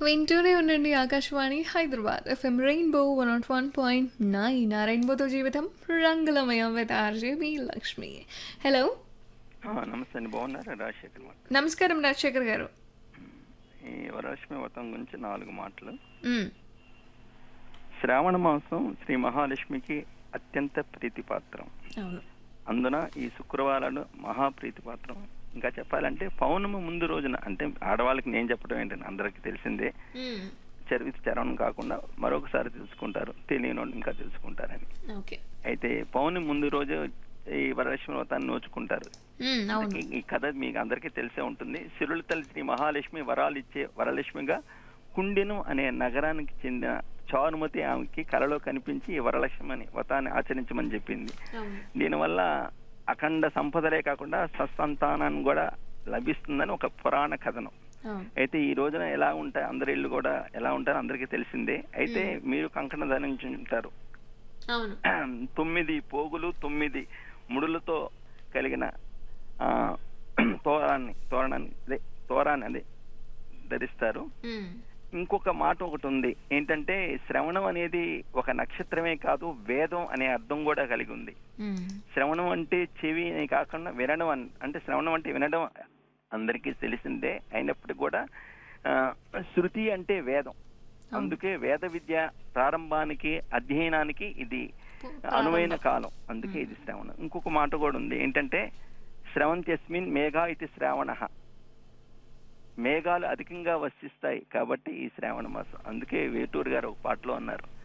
వింటూనే ఉండండి Akashvani Hyderabad FM rainbow one not one point nine ఆ రెయిన్బోతో జీవితం రంగులమయం విత్ ఆర్జేబి లక్ష్మి హలో ఆ, నమస్తే అండి బాగున్నారా రాజశేఖర్ మాట నమస్కారం రాజశేఖర్ గారు ఈ వరలక్ష్మి వ్రతం గురించి నాలుగు మాటలు మ్, శ్రావణ మాసం శ్రీ మహాలక్ష్మికి అత్యంత ప్రీతిపాత్రం అవును అందున ఈ శుక్రవారాలు మహాప్రీతిపాత్రం ఇంకా చెప్పాలంటే పౌర్ణమి ముందు రోజున అంటే ఆడవాళ్ళకి నేను చెప్పడం ఏంటంటే అందరికీ తెలిసిందే మ్, చరిత్ర చరవణం కాకుండా మరొకసారి తెలుసుకుంటారు తెలియని వాళ్ళు ఇంకా తెలుసుకుంటారని ఓకే అయితే పౌర్ణమి ముందు రోజు ఈ వరలక్ష్మి వ్రతాన్ని నోచుకుంటారు మ్, అవును ఈ- ఈ కథ మీకు అందరికీ తెలిసే ఉంటుంది సిరుల తల్లి శ్రీ మహాలక్ష్మి వరాలు ఇచ్చే వరలక్ష్మిగా కుండెను అనే నగరానికి చెందిన చారుమతి ఆమెకి కలలో కనిపించి ఈ వరలక్ష్మి అని వ్రతాన్ని ఆచరించమని చెప్పింది అవును దీనివల్ల అఖండ సంపదలే కాకుండా సత్సంతానాన్ని కూడా లభిస్తుందని ఒక పురాణ కథనం అవును అయితే ఈ రోజున ఎలా ఉంటాయి అందరి ఇల్లు కూడా ఎలా ఉంటారో అందరికీ తెలిసిందే అయితే మీరు కంకణ ధరించి ఉంటారు అవును తొమ్మిది పోగులు తొమ్మిది ముడులతో కలిగిన ఆ, తోరాన్ని తోరణాన్ని అదే తోరాన్ని అదే ధరిస్తారు మ్, ఇంకొక మాట ఒకటి ఉంది ఏంటంటే శ్రవణం అనేది ఒక నక్షత్రమే కాదు వేదం అనే అర్థం కూడా కలిగి ఉంది మ్, శ్రవణం అంటే చెవి అని కాకుండా వినడం అన్- అంటే శ్రవణం అంటే వినడం అందరికీ తెలిసిందే అయినప్పటికీ కూడా ఆ, శృతి అంటే వేదం అందుకే వేద విద్య ప్రారంభానికి అధ్యయనానికి ఇది అనువైన కాలం అందుకే ఇది శ్రవణం ఇంకొక మాట కూడా ఉంది ఏంటంటే శ్రవంత్యస్మిన్ మేఘా ఇది శ్రావణ మేఘాలు అధికంగా వర్షిస్తాయి కాబట్టి ఈ శ్రావణ మాసం అందుకే వేటూరు గారు ఒక పాటలో అన్నారు